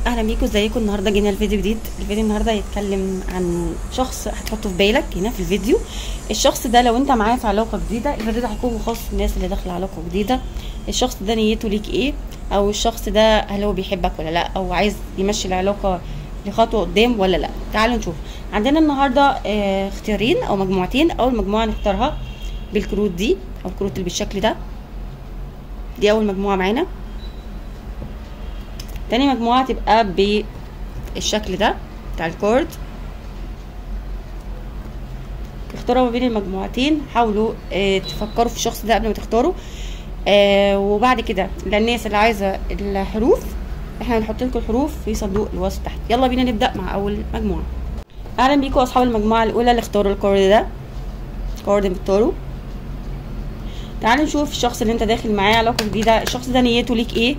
اهلا بيكم ازيكم النهارده جينا الفيديو جديد الفيديو النهارده هيتكلم عن شخص هتحطه في بالك هنا في الفيديو الشخص ده لو انت معاه في علاقه جديده الفيديو ده هيكون خاص بالناس اللي داخله علاقه جديده الشخص ده نيته ليك ايه او الشخص ده هل هو بيحبك ولا لا او عايز يمشي العلاقه لخطوه قدام ولا لا تعالوا نشوف عندنا النهارده اه اختيارين او مجموعتين اول مجموعه نختارها بالكروت دي او الكروت اللي بالشكل ده دي اول مجموعه معانا تاني مجموعة تبقى بالشكل ده بتاع الكورد اختاروا ما بين المجموعتين حاولوا اه تفكروا في الشخص ده قبل ما تختاروا اه وبعد كده للناس اللي عايزة الحروف احنا هنحط لكم الحروف في صندوق الوصف تحت يلا بينا نبدأ مع أول مجموعة أهلا بيكم أصحاب المجموعة الأولى اللي اختاروا الكورد ده كورد بالتورو تعالوا نشوف الشخص اللي انت داخل معاه علاقة جديدة الشخص ده نيته ليك ايه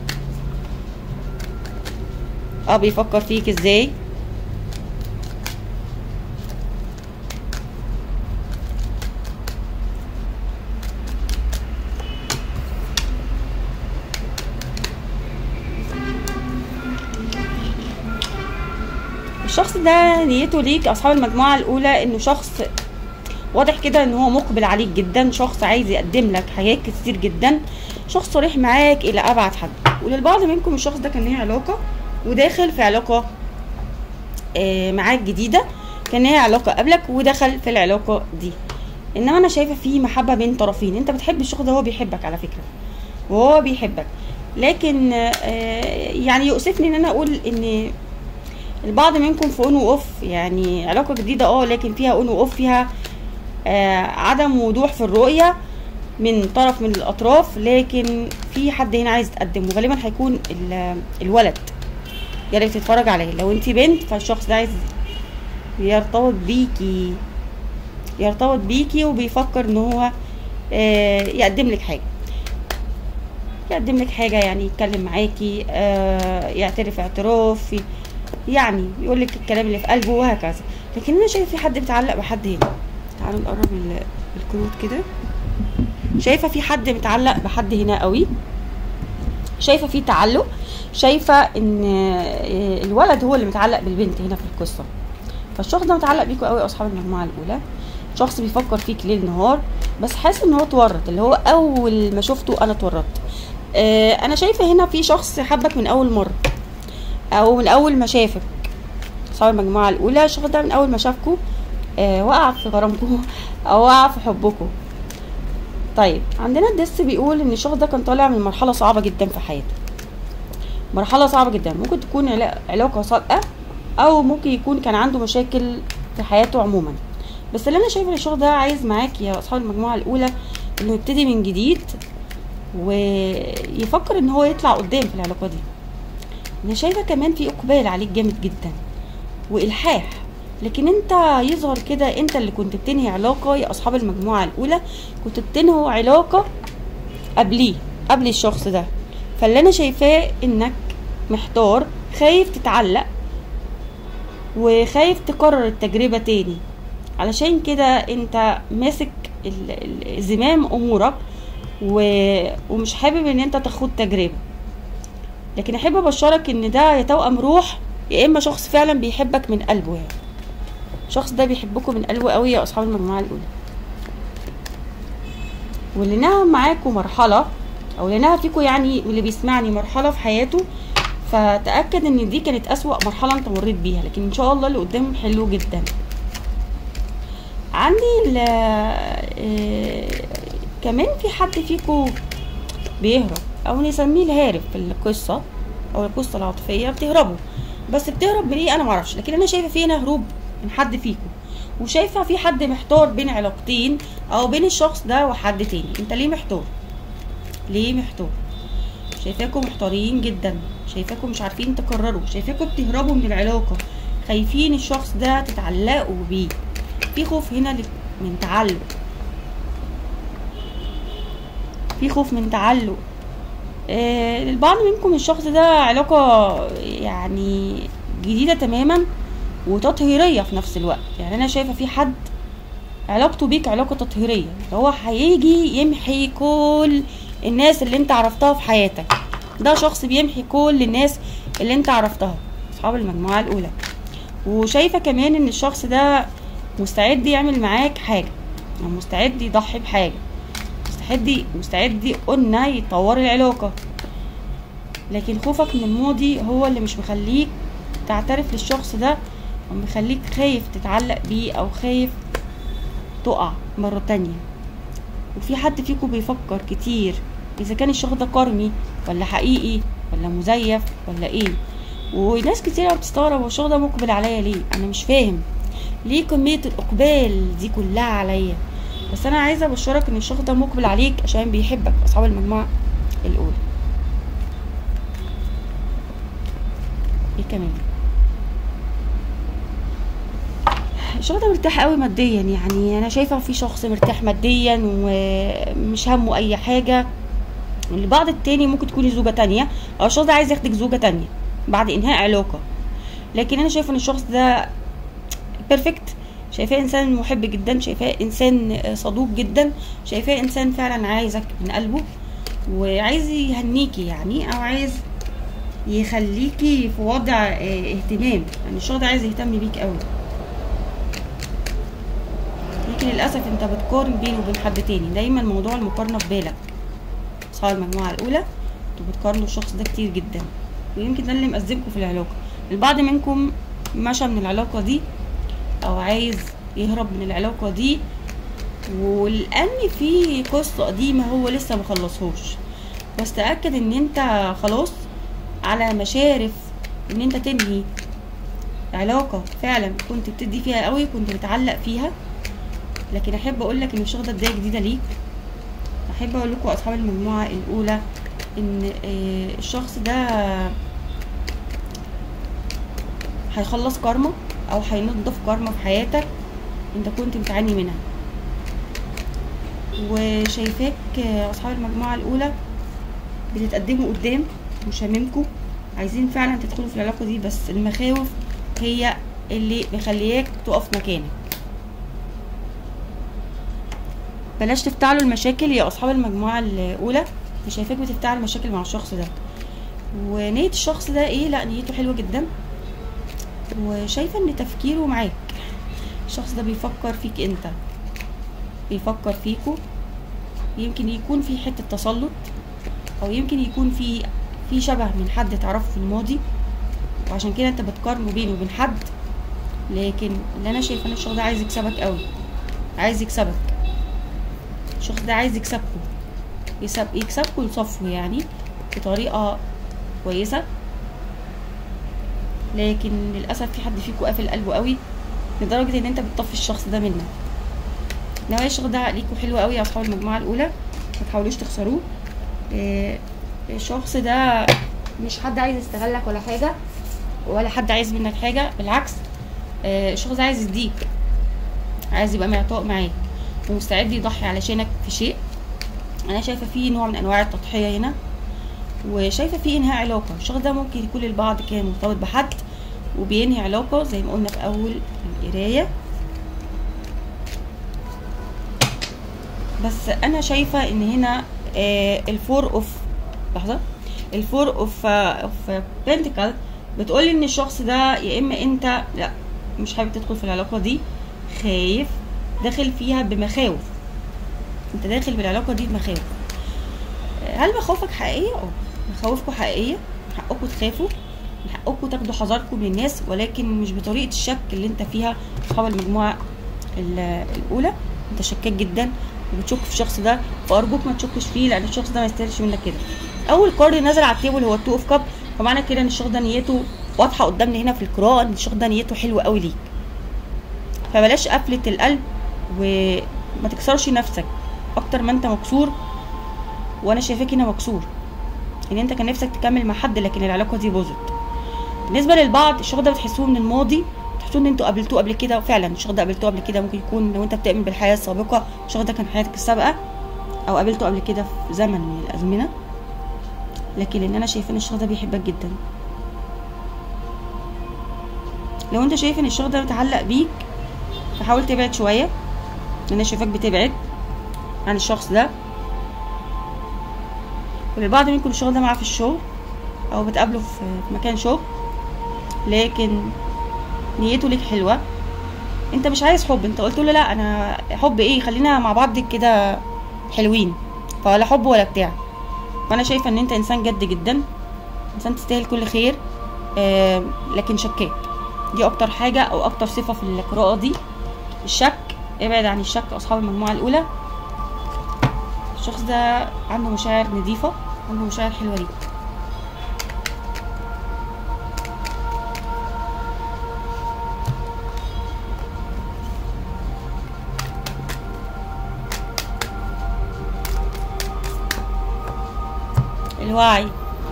اه بيفكر فيك ازاي الشخص ده نيته ليك اصحاب المجموعه الاولى انه شخص واضح كده ان هو مقبل عليك جدا شخص عايز يقدم لك حاجات كتير جدا شخص صريح معاك الى ابعد حد وللبعض منكم الشخص ده كان ليه علاقه وداخل في علاقه آه معاك جديده كان ليه علاقه قبلك ودخل في العلاقه دي انما انا شايفه في محبه بين طرفين انت بتحب الشخص ده هو بيحبك على فكره وهو بيحبك لكن آه يعني يؤسفني ان انا اقول ان البعض منكم في اون واوف يعني علاقه جديده اه لكن فيها اون واوف فيها آه عدم وضوح في الرؤيه من طرف من الاطراف لكن في حد هنا عايز يتقدم وغالبا هيكون الولد يا ريت تتفرج عليه لو انت بنت فالشخص ده عايز يرتبط بيكي يرتبط بيكي وبيفكر ان هو آه يقدم لك حاجه يقدم لك حاجه يعني يتكلم معاكي آه يعترف اعتراف يعني يقول لك الكلام اللي في قلبه وهكذا لكن انا شايف في حد بيتعلق بحد هنا تعالوا نقرب الكروت كده شايفه في حد متعلق بحد هنا قوي شايفه في تعلق شايفه ان الولد هو اللي متعلق بالبنت هنا في القصه فالشخص ده متعلق بيكوا قوي اصحاب المجموعه الاولى شخص بيفكر فيك ليل نهار بس حاسس ان هو اتورط اللي هو اول ما شفته انا اتورطت آه انا شايفه هنا في شخص حبك من اول مره او من اول ما شافك اصحاب المجموعه الاولى الشخص ده من اول ما شافكوا آه وقع في غرامكم او وقع في حبكم طيب عندنا الدس بيقول ان الشخص ده كان طالع من مرحله صعبه جدا في حياته مرحله صعبه جدا ممكن تكون علاقه صادقه او ممكن يكون كان عنده مشاكل في حياته عموما بس اللي انا شايفه ان الشخص ده عايز معاك يا اصحاب المجموعه الاولى انه يبتدي من جديد ويفكر ان هو يطلع قدام في العلاقه دي انا شايفه كمان في اقبال عليك جامد جدا والحاح لكن انت يظهر كده انت اللي كنت بتنهي علاقه يا اصحاب المجموعه الاولى كنت بتنهوا علاقه قبليه قبل الشخص ده فاللي انا شايفاه انك محتار خايف تتعلق وخايف تكرر التجربه تاني علشان كده انت ماسك زمام امورك و... ومش حابب ان انت تاخد تجربه لكن احب ابشرك ان ده يا توأم روح يا اما شخص فعلا بيحبك من قلبه يعني الشخص ده بيحبكم من قلبه قوي يا اصحاب المجموعه الاولى واللي نهى معاكم مرحله او اللي نهى فيكم يعني اللي بيسمعني مرحله في حياته فتاكد ان دي كانت اسوا مرحله انت مريت بيها لكن ان شاء الله اللي قدام حلو جدا عندي آه كمان في حد فيكم بيهرب او نسميه الهارب في القصه او القصه العاطفيه بتهربوا بس بتهرب من ايه انا معرفش لكن انا شايفه في هنا هروب من حد فيكم وشايفه في حد محتار بين علاقتين او بين الشخص ده وحد تاني انت ليه محتار ليه محتار شايفاكم محتارين جدا شايفاكم مش عارفين تقرروا شايفاكم بتهربوا من العلاقه خايفين الشخص ده تتعلقوا بيه في خوف هنا من تعلق في خوف من تعلق آه البعض منكم الشخص ده علاقه يعني جديده تماما وتطهيريه في نفس الوقت يعني انا شايفه في حد علاقته بيك علاقه تطهيريه هو هيجي يمحي كل الناس اللي انت عرفتها في حياتك ده شخص بيمحي كل الناس اللي انت عرفتها اصحاب المجموعه الاولى وشايفه كمان ان الشخص ده مستعد يعمل معاك حاجه او مستعد يضحي بحاجه مستعد مستعد قلنا يطور العلاقه لكن خوفك من الماضي هو اللي مش مخليك تعترف للشخص ده او مخليك خايف تتعلق بيه او خايف تقع مرة تانية وفي حد فيكم بيفكر كتير اذا كان الشخص ده كرمي ولا حقيقي ولا مزيف ولا ايه وناس كتير بتستغرب هو الشخص ده مقبل عليا ليه انا مش فاهم ليه كمية الاقبال دي كلها عليا بس انا عايزه ابشرك ان الشخص ده مقبل عليك عشان بيحبك اصحاب المجموعه الاولى ايه كمان الشخص ده مرتاح قوي ماديا يعني انا شايفه في شخص مرتاح ماديا ومش همه اي حاجه البعض التاني ممكن تكوني زوجه تانية او الشخص ده عايز ياخدك زوجه تانية بعد انهاء علاقه لكن انا شايفه ان الشخص ده بيرفكت شايفاه انسان محب جدا شايفاه انسان صدوق جدا شايفاه انسان فعلا عايزك من قلبه وعايز يهنيكي يعني او عايز يخليكي في وضع اه اهتمام يعني الشخص ده عايز يهتم بيك قوي لكن للاسف انت بتقارن بينه وبين حد تاني دايما موضوع المقارنه في بالك اصحاب المجموعه الاولى انتوا بتقارنوا الشخص ده كتير جدا ويمكن ده اللي مأزمكم في العلاقه البعض منكم مشى من العلاقه دي او عايز يهرب من العلاقه دي ولان في قصه قديمه هو لسه مخلصهوش بس تاكد ان انت خلاص على مشارف ان انت تنهي علاقه فعلا كنت بتدي فيها قوي كنت متعلق فيها لكن احب اقول لك ان الشغل ده بدايه جديده ليك احب اقول لكم اصحاب المجموعه الاولى ان الشخص ده هيخلص كارما او هينضف كارما في حياتك انت كنت بتعاني منها وشايفاك اصحاب المجموعه الاولى بتتقدموا قدام مشاممكم عايزين فعلا تدخلوا في العلاقه دي بس المخاوف هي اللي مخلياك تقف مكانك بلاش تفتعلوا المشاكل يا اصحاب المجموعه الاولى مش شايفاك بتفتعل المشاكل مع الشخص ده ونية الشخص ده ايه لا نيته حلوه جدا وشايفه ان تفكيره معاك الشخص ده بيفكر فيك انت بيفكر فيكو يمكن يكون في حته تسلط او يمكن يكون في في شبه من حد تعرفه في الماضي وعشان كده انت بتقارنه بينه وبين حد لكن اللي انا شايفه ان الشخص ده عايز يكسبك قوي عايز يكسبك الشخص ده عايز يكسبكم يكسب يكسبكم لصفه يعني بطريقه كويسه لكن للاسف في حد فيكم قافل قلبه قوي لدرجه ان انت بتطفي الشخص ده منك نوايا الشخص ده ليكوا حلو قوي يا اصحاب المجموعه الاولى ما تحاولوش تخسروه إيه الشخص ده مش حد عايز يستغلك ولا حاجه ولا حد عايز منك حاجه بالعكس إيه الشخص ده عايز يديك عايز يبقى معطاء معاك ومستعد يضحي علشانك في شيء انا شايفه فيه نوع من انواع التضحيه هنا وشايفه فيه انهاء علاقه الشخص ده ممكن يكون البعض كان مرتبط بحد وبينهي علاقه زي ما قلنا في اول القرايه بس انا شايفه ان هنا آه الفور اوف لحظه الفور اوف اوف بنتكل بتقول ان الشخص ده يا اما انت لا مش حابب تدخل في العلاقه دي خايف داخل فيها بمخاوف انت داخل بالعلاقه دي بمخاوف هل مخاوفك حقيقيه اه مخاوفكم حقيقيه حقكم تخافوا حقكم تاخدوا حذركم من الناس ولكن مش بطريقه الشك اللي انت فيها اصحاب المجموعه الاولى انت شكاك جدا وبتشك في الشخص ده فارجوك ما تشكش فيه لان الشخص ده ما يستاهلش منك كده اول كارد نزل على التيبل هو التو اوف كاب فمعنى كده ان الشخص ده نيته واضحه قدامنا هنا في القراءه ان الشخص ده نيته حلوه قوي ليك فبلاش قفله القلب وما تكسرش نفسك اكتر ما انت مكسور وانا شايفاك هنا مكسور ان انت كان نفسك تكمل مع حد لكن العلاقه دي باظت بالنسبه للبعض الشغل ده بتحسوه من الماضي تحسوا ان انتوا قابلتوه قبل كده وفعلا الشخص ده قابلتوه قبل كده ممكن يكون لو انت بتؤمن بالحياه السابقه الشخص ده كان حياتك السابقه او قابلته قبل كده في زمن من الازمنه لكن ان انا شايفه ان الشخص ده بيحبك جدا لو انت شايف ان الشخص ده متعلق بيك فحاول تبعد شويه انا شايفاك بتبعد عن الشخص ده وللبعض منكم الشغل ده معاه في الشغل او بتقابله في في مكان شغل لكن نيته ليك حلوه انت مش عايز حب انت قلت له لا انا حب ايه خلينا مع بعض كده حلوين فولا حب ولا بتاع فانا شايفه ان انت انسان جد جدا انسان تستاهل كل خير آه لكن شكاك دي اكتر حاجه او اكتر صفه في القراءه دي الشك ابعد عن الشك اصحاب المجموعه الاولى الشخص ده عنده مشاعر نظيفه عنده مشاعر حلوه ليك الوعي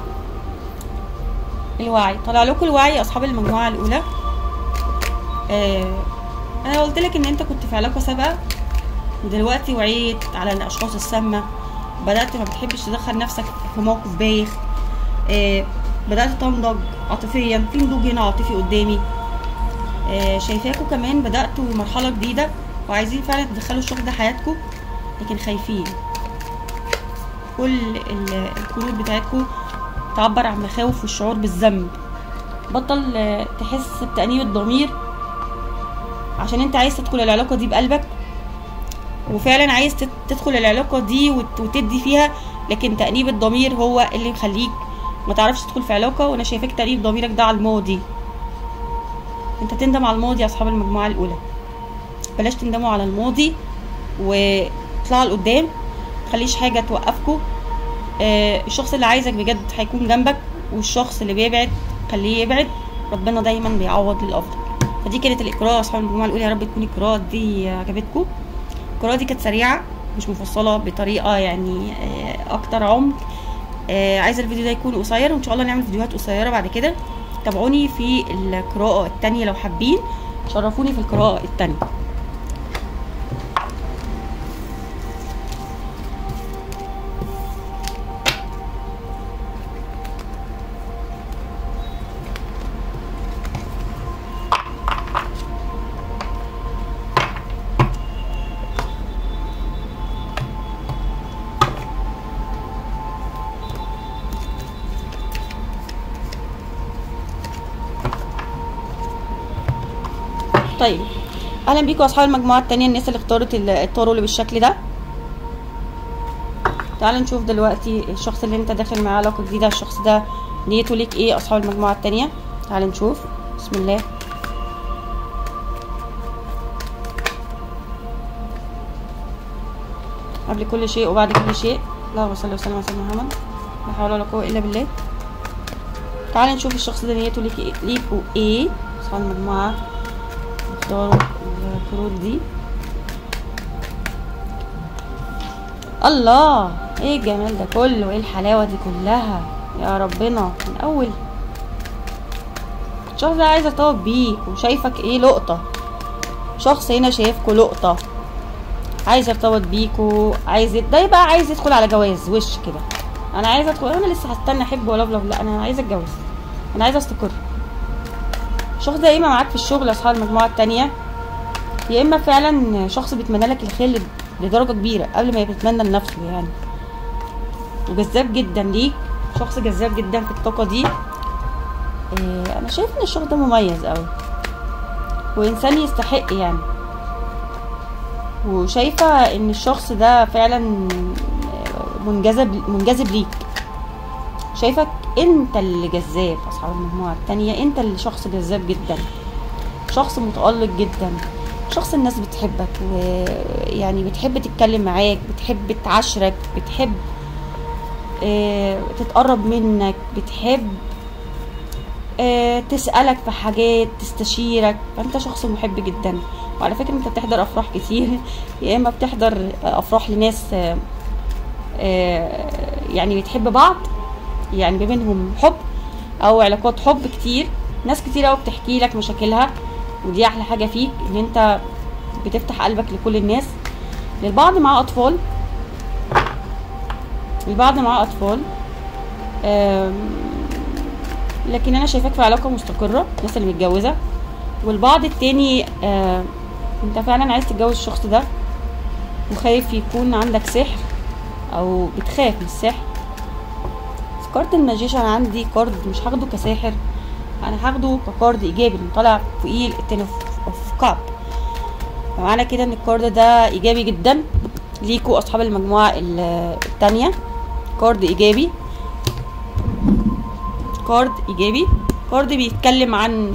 الوعي طلع لكم الوعي يا اصحاب المجموعه الاولى آه انا قلت لك ان انت كنت في علاقه سابقه ودلوقتي وعيت على الاشخاص السامه بدات ما بتحبش تدخل نفسك في موقف بايخ آه بدات تنضج عاطفيا في نضوج هنا عاطفي قدامي آه شايفاكوا كمان بداتوا مرحله جديده وعايزين فعلا تدخلوا الشغل ده حياتكم لكن خايفين كل ال- الكروت بتاعتكم تعبر عن مخاوف والشعور بالذنب بطل آه، تحس بتأنيب الضمير عشان انت عايز تدخل العلاقة دي بقلبك وفعلا عايز تت- تدخل العلاقة دي وت- وتدي فيها لكن تأنيب الضمير هو اللي مخليك ما تعرفش تدخل في علاقة وانا شايفاك تأنيب ضميرك ده على الماضي انت تندم على الماضي يا اصحاب المجموعة الاولى بلاش تندموا على الماضي واطلعوا لقدام متخليش حاجة توقفكوا آه، الشخص اللي عايزك بجد هيكون جنبك والشخص اللي بيبعد خليه يبعد ربنا دايما بيعوض للافضل فدي كانت القراءه يا اصحاب المجموعه الاولى يا رب تكون القراءه دي عجبتكم القراءه دي كانت سريعه مش مفصله بطريقه يعني آه، اكتر عمق آه، عايزه الفيديو ده يكون قصير وان شاء الله نعمل فيديوهات قصيره بعد كده تابعوني في القراءه التانية لو حابين شرفوني في القراءه التانية طيب اهلا بيكم اصحاب المجموعه التانية الناس اللي اختارت ال- الطارو اللي بالشكل ده تعال نشوف دلوقتي الشخص اللي انت داخل معاه علاقه جديده الشخص ده نيته ليك ايه اصحاب المجموعه التانية تعال نشوف بسم الله قبل كل شيء وبعد كل شيء اللهم صل وسلم على سيدنا محمد لا حول ولا قوه الا بالله تعال نشوف الشخص ده نيته ليك إيه- ليكوا ايه اصحاب المجموعه اختاروا الكروت دي الله ايه الجمال ده كله ايه الحلاوه دي كلها يا ربنا من اول الشخص ده عايز ارتبط بيك وشايفك ايه لقطه شخص هنا شايفكوا لقطه عايز ارتبط بيكوا عايز ده يبقى عايز يدخل على جواز وش كده انا عايز ادخل انا لسه هستنى احب ولا بلا لا انا عايزه اتجوز انا عايزه استقر الشخص ده يا اما معاك في الشغل يا اصحاب المجموعه التانية يا اما فعلا شخص بيتمنى لك الخير لدرجه كبيره قبل ما يتمنى لنفسه يعني وجذاب جدا ليك شخص جذاب جدا في الطاقه دي إيه انا شايف ان الشخص ده مميز قوي وانسان يستحق يعني وشايفه ان الشخص ده فعلا منجذب منجذب ليك شايفك انت اللي جذاب اصحاب المجموعه التانية انت اللي شخص جذاب جدا شخص متالق جدا شخص الناس بتحبك ويعني بتحب تتكلم معاك بتحب تعاشرك بتحب آه، تتقرب منك بتحب آه، تسألك في حاجات تستشيرك فانت شخص محب جدا وعلى فكرة انت بتحضر افراح كتير يا اما بتحضر افراح لناس آه، آه، يعني بتحب بعض يعني ما بينهم حب او علاقات حب كتير ناس كتير قوي بتحكي لك مشاكلها ودي احلى حاجه فيك ان انت بتفتح قلبك لكل الناس للبعض معاه اطفال البعض معاه اطفال آم، لكن انا شايفاك في علاقه مستقره الناس اللي متجوزه والبعض التاني آم، انت فعلا عايز تتجوز الشخص ده وخايف يكون عندك سحر او بتخاف من السحر كارد الماجيشن عندي كارد مش هاخده كساحر انا هاخده ككارد ايجابي اللي طالع فوقيه التن اوف كاب فمعنى كده ان الكارد ده ايجابي جدا ليكوا اصحاب المجموعه التانية كارد ايجابي كارد ايجابي كارد بيتكلم عن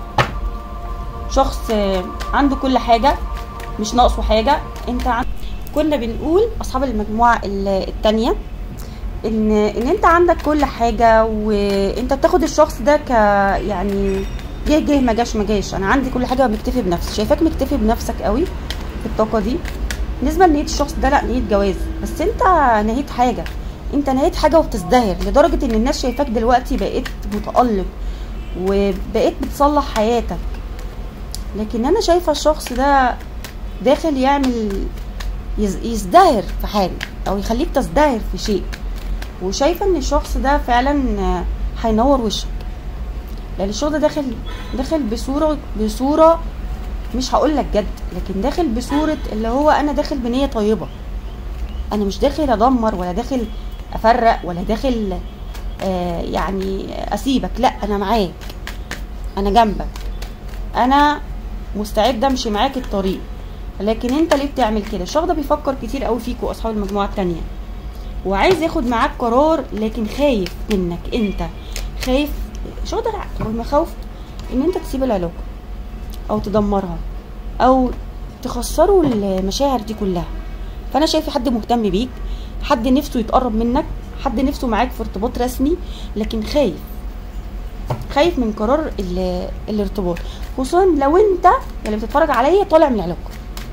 شخص عنده كل حاجه مش ناقصه حاجه انت عن... كنا بنقول اصحاب المجموعه التانية ان ان انت عندك كل حاجه وانت بتاخد الشخص ده ك يعني جه جه ما جاش ما جاش انا عندي كل حاجه مكتفي بنفسي شايفاك مكتفي بنفسك قوي في الطاقه دي بالنسبه لنيه الشخص ده لا نيه جواز بس انت نهيت حاجه انت نهيت حاجه وبتزدهر لدرجه ان الناس شايفاك دلوقتي بقيت متالق وبقيت بتصلح حياتك لكن انا شايفه الشخص ده داخل يعمل يزدهر في حاجه او يخليك تزدهر في شيء وشايفه ان الشخص ده فعلا هينور وشك لان الشخص ده داخل داخل بصوره بصوره مش هقول لك جد لكن داخل بصوره اللي هو انا داخل بنيه طيبه انا مش داخل ادمر ولا داخل افرق ولا داخل آه يعني اسيبك لا انا معاك انا جنبك انا مستعد امشي معاك الطريق لكن انت ليه بتعمل كده الشخص ده بيفكر كتير قوي فيكوا اصحاب المجموعه التانية وعايز ياخد معاك قرار لكن خايف منك انت خايف الشخص ده مخاوف ان انت تسيب العلاقه او تدمرها او تخسروا المشاعر دي كلها فانا شايفه حد مهتم بيك حد نفسه يتقرب منك حد نفسه معاك في ارتباط رسمي لكن خايف خايف من قرار الارتباط خصوصا لو انت اللي بتتفرج عليا طالع من علاقه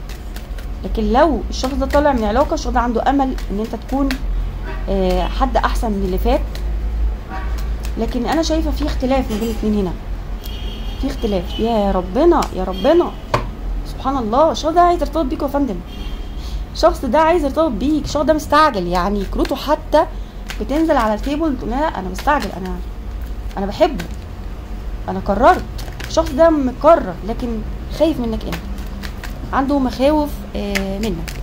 لكن لو الشخص ده طالع من علاقه الشخص ده عنده امل ان انت تكون حد احسن من اللي فات لكن انا شايفه في اختلاف ما بين الاثنين هنا في اختلاف يا ربنا يا ربنا سبحان الله الشخص ده عايز يرتبط بيك يا فندم الشخص ده عايز يرتبط بيك الشخص ده مستعجل يعني كروته حتى بتنزل على التيبل تقول لا انا مستعجل انا انا بحبه انا قررت الشخص ده مقرر لكن خايف منك انت عنده مخاوف آه منك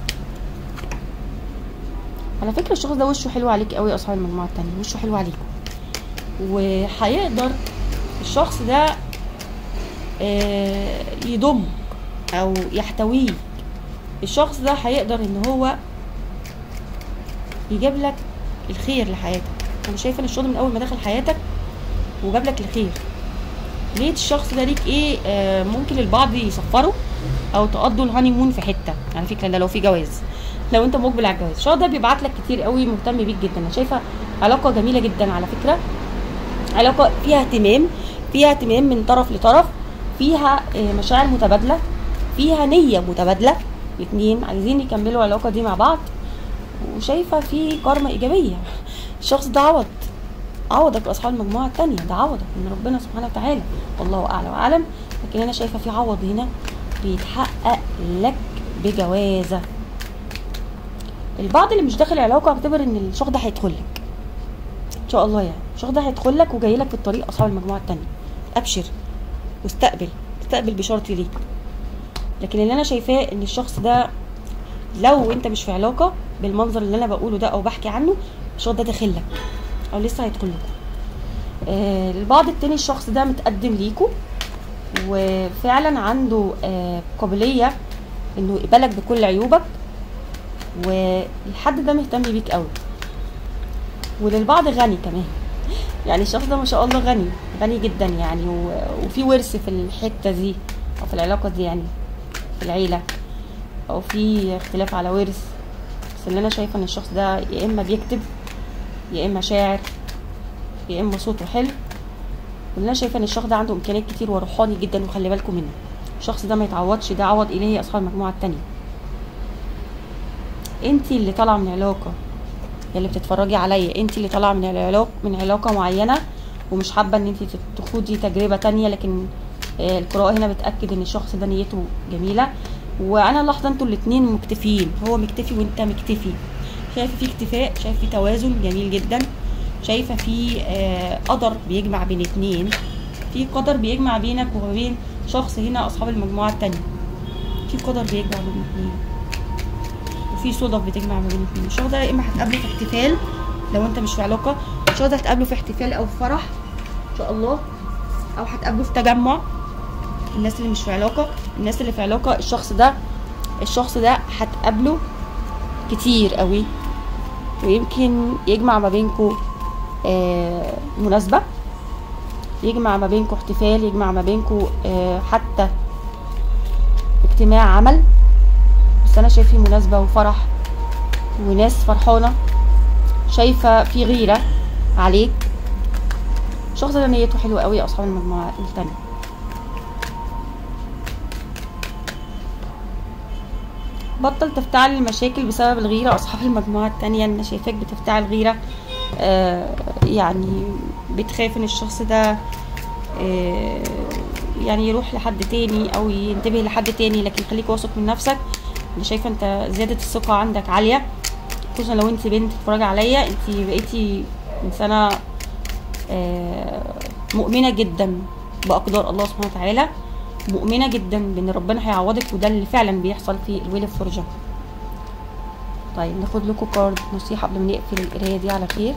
على فكره الشخص ده وشه حلو عليك قوي يا اصحاب المجموعه التانية وشه حلو عليكم وهيقدر الشخص ده آه يضمك او يحتويك الشخص ده هيقدر ان هو يجيب لك الخير لحياتك انا شايفه ان الشغل من اول ما دخل حياتك وجاب لك الخير ليه الشخص ده ليك ايه آه ممكن البعض يصفروا او تقضوا الهاني مون في حته على فكره ده لو في جواز لو انت مقبل على الجواز الشخص ده بيبعت لك كتير قوي مهتم بيك جدا انا شايفه علاقه جميله جدا على فكره علاقه فيها اهتمام فيها اهتمام من طرف لطرف فيها آه مشاعر متبادله فيها نيه متبادله الاثنين عايزين يكملوا العلاقه دي مع بعض وشايفه في كارما ايجابيه الشخص ده عوض عوضك اصحاب المجموعه التانية ده عوضك من ربنا سبحانه وتعالى والله اعلى واعلم لكن انا شايفه في عوض هنا بيتحقق لك بجوازه البعض اللي مش داخل علاقه اعتبر ان الشخص ده هيدخل لك ان شاء الله يعني الشخص ده هيدخل لك وجاي لك في الطريق اصحاب المجموعه التانية ابشر واستقبل استقبل بشرطي ليك لكن اللي انا شايفاه ان الشخص ده لو انت مش في علاقه بالمنظر اللي انا بقوله ده او بحكي عنه الشخص ده داخل لك او لسه هيدخل لكم آه البعض التاني الشخص ده متقدم ليكوا وفعلا عنده آه قابليه انه يقبلك بكل عيوبك والحد ده مهتم بيك قوي وللبعض غني كمان يعني الشخص ده ما شاء الله غني غني جدا يعني وفي ورث في الحته دي او في العلاقه دي يعني في العيله او في اختلاف على ورث بس اللي انا شايفه ان الشخص ده يا اما بيكتب يا اما شاعر يا اما صوته حلو واللي انا شايفه ان الشخص ده عنده امكانيات كتير وروحاني جدا وخلي بالكم منه الشخص ده ما يتعوضش ده عوض الهي اصحاب المجموعه التانية انت اللي طالعه من علاقه اللي بتتفرجي عليا انت اللي طالعه من العلاقه من علاقه معينه ومش حابه ان انت تخوضي تجربه تانية لكن القراءه هنا بتاكد ان الشخص ده نيته جميله وانا لاحظه انتوا الاتنين مكتفيين هو مكتفي وانت مكتفي شايفه في اكتفاء شايفه في توازن جميل جدا شايفه في آه قدر بيجمع بين اتنين في قدر بيجمع بينك وبين شخص هنا اصحاب المجموعه التانية في قدر بيجمع بين اتنين وفي صدف بتجمع ما بين اتنين الشخص ده يا اما هتقابله في احتفال لو انت مش في علاقه الشخص ده هتقابله في احتفال او في فرح ان شاء الله او هتقابله في تجمع الناس اللي مش في علاقه الناس اللي في علاقه الشخص ده الشخص ده هتقابله كتير قوي ويمكن يجمع ما بينكم آه مناسبه يجمع ما بينكم احتفال يجمع ما بينكم آه حتى اجتماع عمل بس انا شايف في مناسبه وفرح وناس فرحانه شايفه في غيره عليك الشخص ده نيته حلوه قوي يا اصحاب المجموعه التانيه بطل تفتعل المشاكل بسبب الغيرة أصحاب المجموعة التانية أنا شايفاك بتفتعل غيرة آه يعني بتخاف إن الشخص ده آه يعني يروح لحد تاني أو ينتبه لحد تاني لكن خليك واثق من نفسك أنا شايفة أنت زيادة الثقة عندك عالية خصوصا لو أنت بنت تتفرج عليا أنت بقيتي إنسانة آه مؤمنة جدا بأقدار الله سبحانه وتعالى مؤمنه جدا بان ربنا هيعوضك وده اللي فعلا بيحصل في الويل اوف فورجن طيب ناخد لكم كارد نصيحه قبل ما نقفل القرايه دي على خير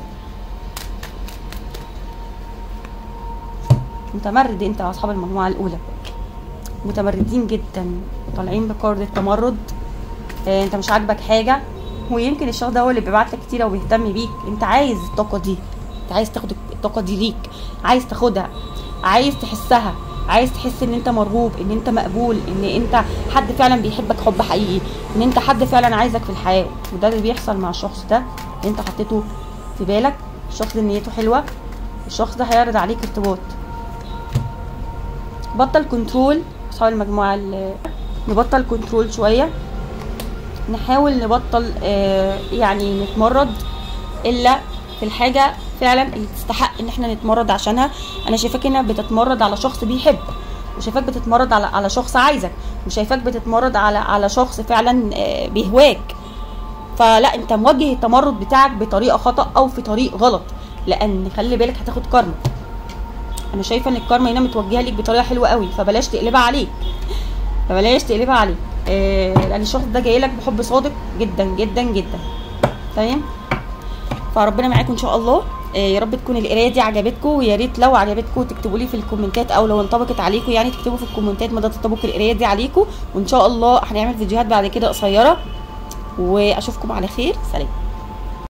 متمرد انت يا اصحاب المجموعه الاولى متمردين جدا طالعين بكارد التمرد آه انت مش عاجبك حاجه ويمكن الشخص ده هو اللي بيبعت لك كتير وبيهتم بيك انت عايز الطاقه دي انت عايز تاخد الطاقه دي ليك عايز تاخدها عايز تحسها عايز تحس ان انت مرغوب ان انت مقبول ان انت حد فعلا بيحبك حب حقيقي ان انت حد فعلا عايزك في الحياه وده اللي بيحصل مع الشخص ده اللي انت حطيته في بالك الشخص ده نيته حلوه الشخص ده هيعرض عليك ارتباط بطل كنترول اصحاب المجموعه اللي نبطل كنترول شويه نحاول نبطل آه يعني نتمرد الا في الحاجه فعلا اللي تستحق ان احنا نتمرد عشانها انا شايفاك انك بتتمرد على شخص بيحب وشايفاك بتتمرد على على شخص عايزك وشايفاك بتتمرد على على شخص فعلا بيهواك فلا انت موجه التمرد بتاعك بطريقه خطا او في طريق غلط لان خلي بالك هتاخد كارما انا شايفه ان الكارما هنا متوجهه ليك بطريقه حلوه قوي فبلاش تقلبها عليك فبلاش تقلبها عليك آه لان الشخص ده جاي لك بحب صادق جدا جدا جدا تمام فربنا معاكم ان شاء الله يا رب تكون القرايه دي عجبتكم ويا ريت لو عجبتكم تكتبوا لي في الكومنتات او لو انطبقت عليكم يعني تكتبوا في الكومنتات مدى تطبق القرايه دي عليكم وان شاء الله هنعمل فيديوهات بعد كده قصيره واشوفكم على خير سلام